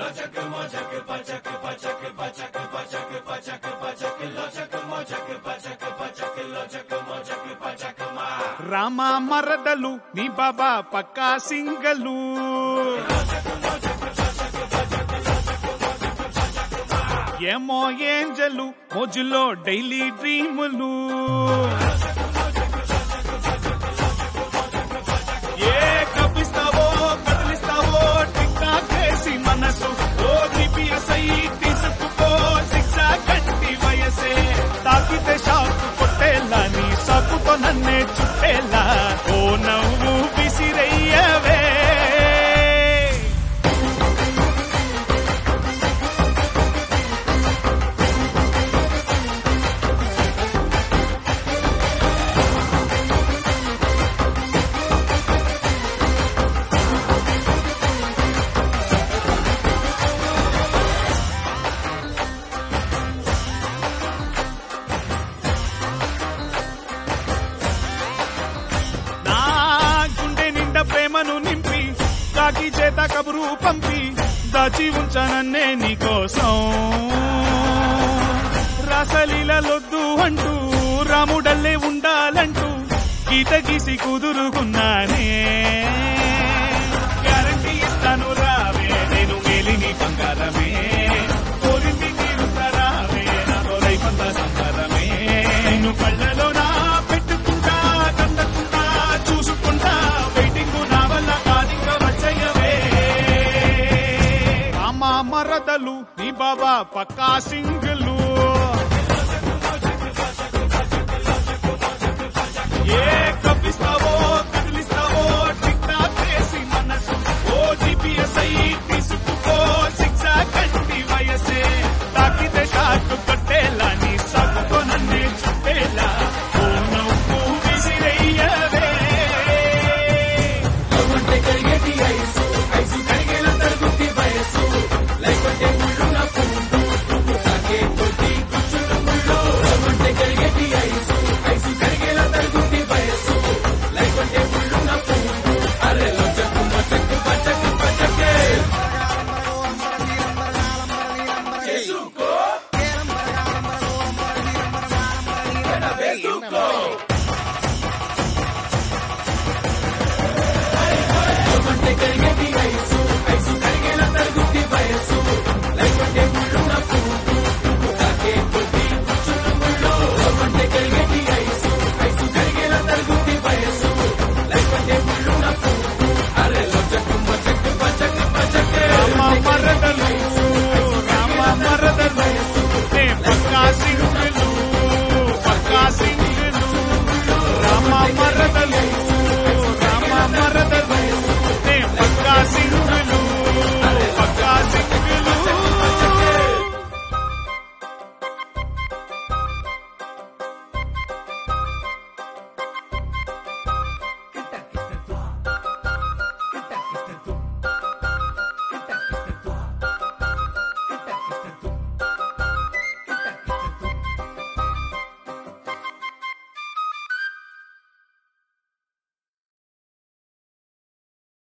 రామ మరదలు నీ బాబా పక్కా సింగలు ఏమో ఏంజలు మోజులో డైలీ డ్రీములు ఏ కప్పిస్తావో కదిలిస్తావో టిక్ టాక్ చేసి మనసు ఓ జిపిఎస్ అయి తీసుకుపో శిక్ష కట్టి వయసే తాకితే షాక్ కొట్టేలా నీ సాకుతో నన్నే చుట్టేలా ఓ నవ్వు విసిరయ్యవే నా గుండె నిండా ప్రేమను నింపి కాకి చేత కబురు పంపి దాచి ఉంచానన్నే నీకోసం రాసలీలలొద్దు అంటూ రాముడల్లే ఉండాలంటూ గీత గీసి కుదురుకున్నానే గ్యారంటీ ఇస్తాను రావే నేను మేలిని బంగారమే కోరింది తీరుస్తారావే నాతో లైఫ్ అంతా సంసారమే నిన్ను కళ్ళలో నా పెట్టుకుంటా కందకుంటా చూసుకుంటా వెయిటింగ్ నా వల్ల కాదింక వచ్చయ్యవే అమ్మ మరదలు నీ బాబా పక్కా సింగలు ఏ కప్పిస్తావో కదిలిస్తావో టిక్ టాక్ చేసి మనసు ఓ జిపిఎస్ అయి